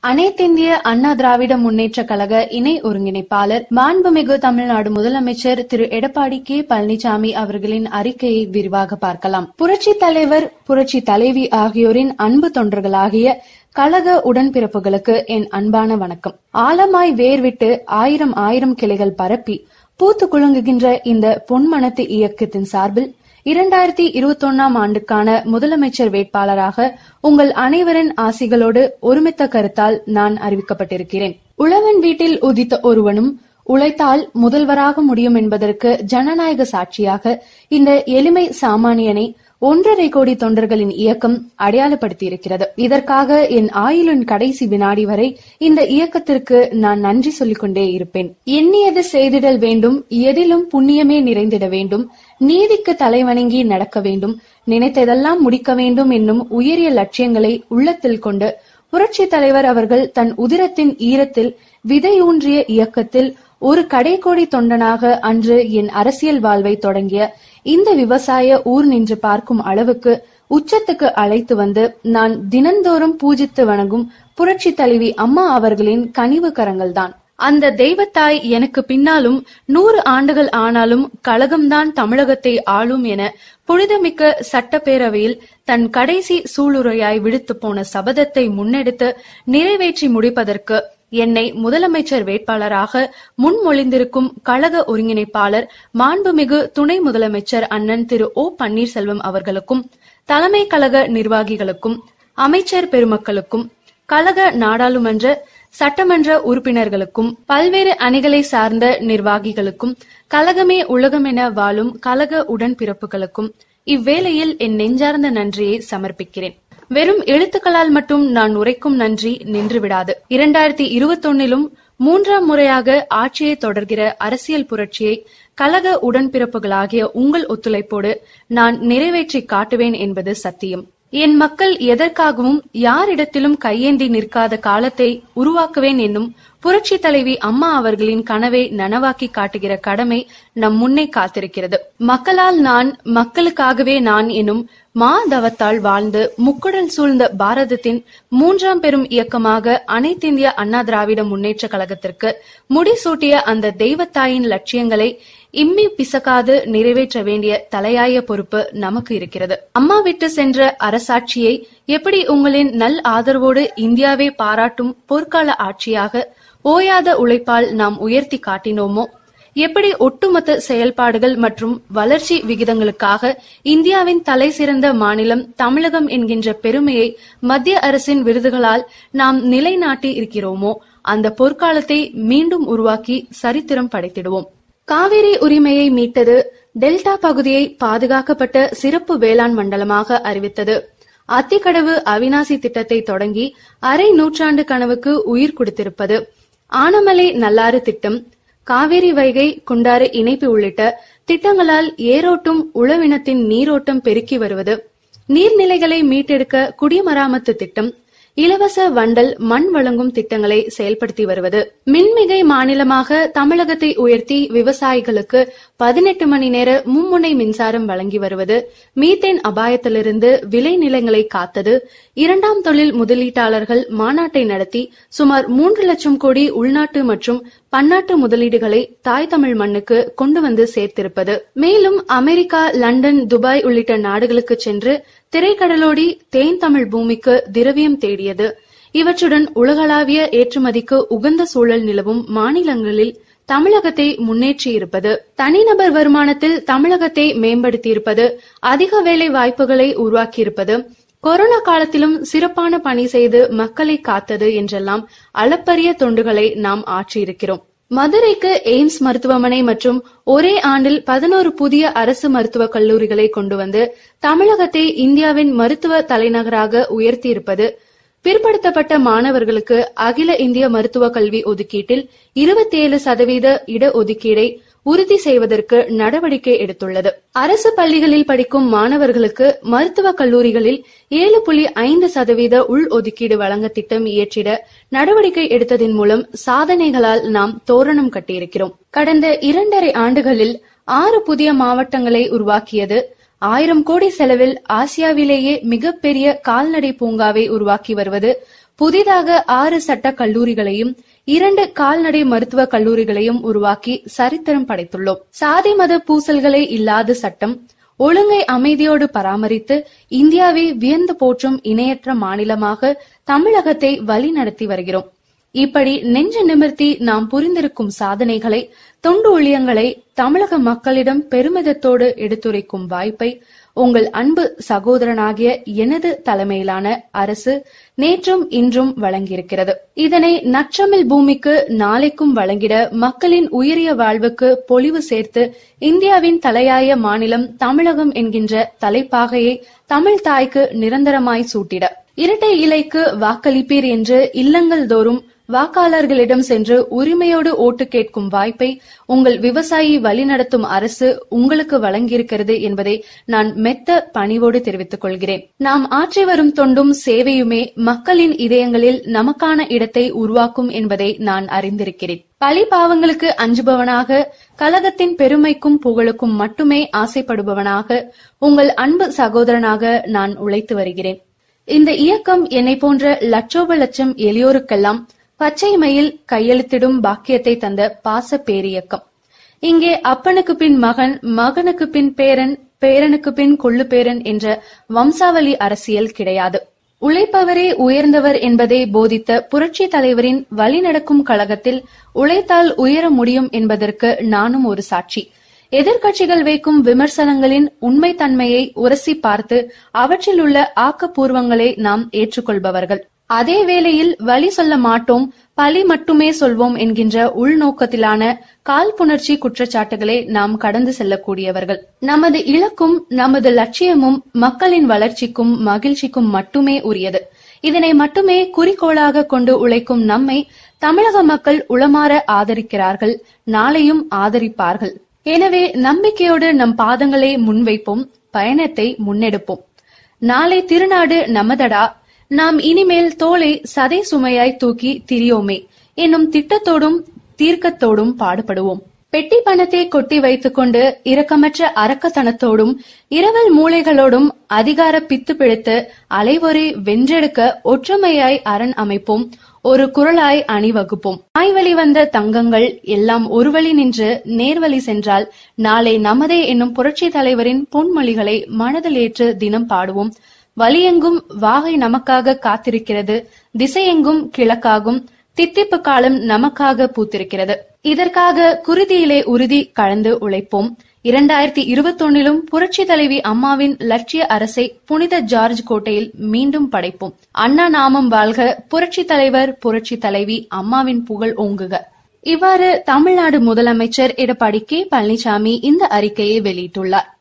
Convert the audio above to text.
அனைத்திந்திய அண்ணா திராவிட முன்னேற்ற கழக இணை ஒருங்கிணைப்பாளர் மாண்புமிகு தமிழ்நாடு முதலமைச்சர் திரு எடப்பாடி கே பழனிசாமி அவர்களின் அறிக்கையை விரிவாக பார்க்கலாம் புரட்சி தலைவர் புரட்சி தலைவி ஆகியோரின் அன்பு தொண்டர்களாகிய கழக உடன்பிறப்புகளுக்கு என் அன்பான வணக்கம் ஆழமாய் வேர்விட்டு ஆயிரம் ஆயிரம் கிளைகள் பரப்பி பூத்து குலுங்குகின்ற இந்த பொன்மனத்து இயக்கத்தின் சார்பில் இரண்டாயிரத்தி இருபத்தொன்னாம் ஆண்டுக்கான முதலமைச்சர் வேட்பாளராக உங்கள் அனைவரின் ஆசிகளோடு ஒருமித்த கருத்தால் நான் அறிவிக்கப்பட்டிருக்கிறேன் உழவன் வீட்டில் உதித்த ஒருவனும் உழைத்தால் முதல்வராக முடியும் என்பதற்கு ஜனநாயக சாட்சியாக இந்த எளிமை சாமானியனை ஒன்றரை கோடி தொண்டர்களின் இயக்கம் அடையாளப்படுத்தியிருக்கிறது இதற்காக என் ஆயுளின் கடைசி வினாடி வரை இந்த இயக்கத்திற்கு நான் நன்றி சொல்லிக் கொண்டே இருப்பேன் எண்ணியது செய்திடல் வேண்டும் எதிலும் புண்ணியமே நிறைந்திட வேண்டும் நீதிக்கு தலைவணங்கி நடக்க வேண்டும் நினைத்ததெல்லாம் முடிக்க வேண்டும் என்னும் உயரிய லட்சியங்களை உள்ளத்தில் கொண்டு புரட்சி தலைவர் அவர்கள் தன் உதிரத்தின் ஈரத்தில் விதையூன்றிய இயக்கத்தில் ஒரு கடைக்கோடி தொண்டனாக அன்று என் அரசியல் வாழ்வை தொடங்கிய இந்த விவசாய ஊர் நின்று பார்க்கும் அளவுக்கு உச்சத்துக்கு அழைத்து வந்து நான் தினந்தோறும் பூஜித்து வணங்கும் புரட்சி தலைவி அம்மா அவர்களின் கனிவு கரங்கள்தான் அந்த தெய்வத்தாய் எனக்கு பின்னாலும் நூறு ஆண்டுகள் ஆனாலும் கழகம்தான் தமிழகத்தை ஆளும் என புனிதமிக்க சட்டப்பேரவையில் தன் கடைசி சூளுரையாய் விடுத்து போன சபதத்தை முன்னெடுத்து நிறைவேற்றி முடிப்பதற்கு என்னை முதலமைச்சர் வேட்பாளராக முன்மொழிந்திருக்கும் கழக ஒருங்கிணைப்பாளர் மாண்புமிகு துணை முதலமைச்சர் அண்ணன் திரு ஓ பன்னீர்செல்வம் அவர்களுக்கும் தலைமை கழக நிர்வாகிகளுக்கும் அமைச்சர் பெருமக்களுக்கும் கழக நாடாளுமன்ற சட்டமன்ற உறுப்பினர்களுக்கும் பல்வேறு அணிகளை சார்ந்த நிர்வாகிகளுக்கும் கழகமே உலகம் என வாழும் கழக உடன்பிறப்புகளுக்கும் இவ்வேளையில் என் நெஞ்சார்ந்த நன்றியை சமர்ப்பிக்கிறேன் வெறும் எழுத்துக்களால் மட்டும் நான் உரைக்கும் நன்றி நின்றுவிடாது இரண்டாயிரத்தி இருபத்தொன்னிலும் மூன்றாம் முறையாக ஆட்சியை தொடர்கிற அரசியல் புரட்சியை கழக உடன்பிறப்புகளாகிய உங்கள் ஒத்துழைப்போடு நான் நிறைவேற்றி காட்டுவேன் என்பது சத்தியம் என் மக்கள் எதற்காகவும் யாரிடத்திலும் கையேந்தி நிற்காத காலத்தை உருவாக்குவேன் என்னும் புரட்சி தலைவி அம்மா அவர்களின் கனவை நனவாக்கி காட்டுகிற கடமை நம் முன்னே காத்திருக்கிறது மக்களால் நான் மக்களுக்காகவே நான் எனும் மா தவத்தால் வாழ்ந்து முக்குடல் சூழ்ந்த பாரதத்தின் மூன்றாம் பெரும் இயக்கமாக அனைத்திந்திய அண்ணா திராவிட முன்னேற்ற கழகத்திற்கு முடிசூட்டிய அந்த தெய்வத்தாயின் லட்சியங்களை இம்மி பிசகாது நிறைவேற்ற வேண்டிய தலையாய பொறுப்பு நமக்கு இருக்கிறது அம்மா விட்டு சென்ற அரசாட்சியை எப்படி உங்களின் நல் ஆதரவோடு இந்தியாவை பாராட்டும் போர்க்கால ஆட்சியாக ஓயாத உழைப்பால் நாம் உயர்த்தி காட்டினோமோ எப்படி ஒட்டுமொத்த செயல்பாடுகள் மற்றும் வளர்ச்சி விகிதங்களுக்காக இந்தியாவின் தலை சிறந்த மாநிலம் தமிழகம் என்கின்ற பெருமையை மத்திய அரசின் விருதுகளால் நாம் நிலைநாட்டி இருக்கிறோமோ அந்த பொற்காலத்தை மீண்டும் உருவாக்கி சரித்திரம் படைத்திடுவோம் காவிரி உரிமையை மீட்டது டெல்டா பகுதியை பாதுகாக்கப்பட்ட சிறப்பு வேளாண் மண்டலமாக அறிவித்தது அத்திக்கடவு அவினாசி திட்டத்தை தொடங்கி அரை நூற்றாண்டு கனவுக்கு உயிர் கொடுத்திருப்பது ஆனமலை நல்லாறு திட்டம் காவேரி வைகை குண்டாறு இணைப்பு உள்ளிட்ட திட்டங்களால் ஏரோட்டும் உழவினத்தின் நீரோட்டம் பெருக்கி வருவது நீர்நிலைகளை மீட்டெடுக்க குடிமராமத்து திட்டம் இலவச வண்டல் மண் வழங்கும் திட்டங்களை செயல்படுத்தி வருவது மின்மிகை மாநிலமாக தமிழகத்தை உயர்த்தி விவசாயிகளுக்கு பதினெட்டு மணி நேர மும்முனை மின்சாரம் வழங்கி வருவது மீத்தேன் அபாயத்திலிருந்து விளை நிலங்களை காத்தது இரண்டாம் தொழில் முதலீட்டாளர்கள் மாநாட்டை நடத்தி சுமார் மூன்று லட்சம் கோடி உள்நாட்டு மற்றும் பன்னாட்டு முதலீடுகளை தாய் தமிழ் மண்ணுக்கு கொண்டு வந்து சேர்த்திருப்பது மேலும் அமெரிக்கா லண்டன் துபாய் உள்ளிட்ட நாடுகளுக்கு சென்று திரைக்கடலோடி தேன் தமிழ் பூமிக்கு திரவியம் தேடியது இவற்றுடன் உலகளாவிய ஏற்றுமதிக்கு உகந்த சூழல் நிலவும் மாநிலங்களில் தமிழகத்தை முன்னேற்றியிருப்பது தனிநபர் வருமானத்தில் தமிழகத்தை மேம்படுத்தியிருப்பது அதிக வேலை வாய்ப்புகளை உருவாக்கியிருப்பது கொரோனா காலத்திலும் சிறப்பான பணி செய்து மக்களை காத்தது என்றெல்லாம் அளப்பரிய தொண்டுகளை நாம் ஆற்றியிருக்கிறோம் மதுரைக்கு எய்ம்ஸ் மருத்துவமனை மற்றும் ஒரே ஆண்டில் பதினோரு புதிய அரசு மருத்துவக் கல்லூரிகளை கொண்டு வந்து தமிழகத்தை இந்தியாவின் மருத்துவ தலைநகராக உயர்த்தியிருப்பது பிற்படுத்தப்பட்ட மாணவர்களுக்கு அகில இந்திய மருத்துவ கல்வி ஒதுக்கீட்டில் இருபத்தி ஏழு சதவீத இடஒதுக்கீடை உறுதி செய்வதற்கு நடவடிக்கை எடுத்துள்ளது அரசு பள்ளிகளில் படிக்கும் மாணவர்களுக்கு மருத்துவக் கல்லூரிகளில் ஏழு புள்ளி ஐந்து சதவீத உள் ஒதுக்கீடு வழங்க திட்டம் இயற்றிட நடவடிக்கை எடுத்ததன் மூலம் சாதனைகளால் நாம் தோரணம் கட்டியிருக்கிறோம் கடந்த இரண்டரை ஆண்டுகளில் ஆறு புதிய மாவட்டங்களை உருவாக்கியது ஆயிரம் கோடி செலவில் ஆசியாவிலேயே மிகப்பெரிய கால்நடை பூங்காவை உருவாக்கி வருவது புதிதாக ஆறு சட்ட கல்லூரிகளையும் இரண்டு கால்நடை மருத்துவ கல்லூரிகளையும் உருவாக்கி சரித்திரம் படைத்துள்ளோம் சாதி மத பூசல்களே இல்லாத சட்டம் ஒழுங்கை அமைதியோடு பராமரித்து இந்தியாவை வியந்து போற்றும் இணையற்ற மாநிலமாக தமிழகத்தை வழிநடத்தி வருகிறோம் இப்படி நெஞ்ச நிமிர்த்தி நாம் புரிந்திருக்கும் சாதனைகளை தொண்டு ஊழியங்களை தமிழக மக்களிடம் பெருமிதத்தோடு எடுத்துரைக்கும் வாய்ப்பை உங்கள் அன்பு சகோதரனாகிய எனது தலைமையிலான அரசு நேற்றும் இன்றும் வழங்கியிருக்கிறது இதனை நற்றமிழ் பூமிக்கு நாளைக்கும் வழங்கிட மக்களின் உயரிய வாழ்வுக்கு பொலிவு சேர்த்து இந்தியாவின் தலையாய மாநிலம் தமிழகம் என்கின்ற தலைப்பாகையை தமிழ் தாய்க்கு நிரந்தரமாய் சூட்டிட இரட்டை இலைக்கு வாக்களிப்பீர் என்று இல்லங்கள் தோறும் வாக்காளர்களிடம் சென்று உரிமையோடு ஓட்டு கேட்கும் வாய்ப்பை உங்கள் விவசாயி வழிநடத்தும் அரசு உங்களுக்கு வழங்கியிருக்கிறது என்பதை நான் மெத்த பணிவோடு தெரிவித்துக் கொள்கிறேன் நாம் ஆற்றி வரும் தொண்டும் சேவையுமே மக்களின் இதயங்களில் நமக்கான இடத்தை உருவாக்கும் என்பதை நான் அறிந்திருக்கிறேன் பழி பாவங்களுக்கு அஞ்சுபவனாக கலகத்தின் பெருமைக்கும் புகழுக்கும் மட்டுமே ஆசைப்படுபவனாக உங்கள் அன்பு சகோதரனாக நான் உழைத்து வருகிறேன் இந்த இயக்கம் என்னை போன்ற லட்சோப லட்சம் எளியோருக்கெல்லாம் பச்சை மயில் கையெழுத்திடும் பாக்கியத்தை தந்த பாச பேரியக்கம் இங்கே அப்பனுக்கு பின் மகன் மகனுக்கு பின் பேரன் பேரனுக்கு பின் கொள்ளு பேரன் என்ற வம்சாவளி அரசியல் கிடையாது உழைப்பவரே உயர்ந்தவர் என்பதை போதித்த புரட்சி தலைவரின் வழிநடக்கும் கழகத்தில் உழைத்தால் உயர முடியும் என்பதற்கு நானும் ஒரு சாட்சி எதிர்க்கட்சிகள் வைக்கும் விமர்சனங்களின் உண்மைத்தன்மையை உரசி பார்த்து அவற்றில் உள்ள ஆக்கப்பூர்வங்களை நாம் ஏற்றுக்கொள்பவர்கள் அதே வேளையில் வழி சொல்ல மாட்டோம் பழி மட்டுமே சொல்வோம் என்கின்ற உள்நோக்கத்திலான காழ்ப்புணர்ச்சி குற்றச்சாட்டுகளை நாம் கடந்து செல்லக்கூடியவர்கள் நமது இலக்கும் நமது லட்சியமும் மக்களின் வளர்ச்சிக்கும் மகிழ்ச்சிக்கும் மட்டுமே உரியது இதனை மட்டுமே குறிக்கோளாக கொண்டு உழைக்கும் நம்மை தமிழக மக்கள் உளமாற ஆதரிக்கிறார்கள் நாளையும் ஆதரிப்பார்கள் எனவே நம்பிக்கையோடு நம் பாதங்களை முன்வைப்போம் பயணத்தை முன்னெடுப்போம் நாளை திருநாடு நமதடா நாம் இனிமேல் தோலை சதை சுமையாய் தூக்கி திரியோமே என்னும் திட்டத்தோடும் தீர்க்கத்தோடும் பாடுபடுவோம் பெட்டி பணத்தை கொட்டி வைத்துக்கொண்டு இரக்கமற்ற அரக்கத்தனத்தோடும் இரவல் மூளைகளோடும் அதிகார பித்து பிடித்து அலைவரை வென்றெடுக்க ஒற்றுமையாய் அரண் அமைப்போம் ஒரு குரலாய் அணிவகுப்போம் நாய்வழி வந்த தங்கங்கள் எல்லாம் ஒரு வழி நின்று நேர்வழி சென்றால் நாளை நமதே என்னும் புரட்சி தலைவரின் பொன்மொழிகளை மனதில் ஏற்று தினம் பாடுவோம் வழியெங்கும் வாகை நமக்காக காத்திருக்கிறது திசையெங்கும் கிழக்காகும் தித்திப்பு காலம் நமக்காக பூத்திருக்கிறது இதற்காக குருதியிலே உறுதி கலந்து உழைப்போம் இரண்டாயிரத்தி இருபத்தொன்னிலும் புரட்சி தலைவி அம்மாவின் லட்சிய அரசை புனித ஜார்ஜ் கோட்டையில் மீண்டும் படைப்போம் அண்ணா நாமம் வாழ்க புரட்சி தலைவர் புரட்சி தலைவி அம்மாவின் புகழ் ஓங்குக இவ்வாறு தமிழ்நாடு முதலமைச்சர் எடப்பாடி கே பழனிசாமி இந்த அறிக்கையை வெளியிட்டுள்ளார்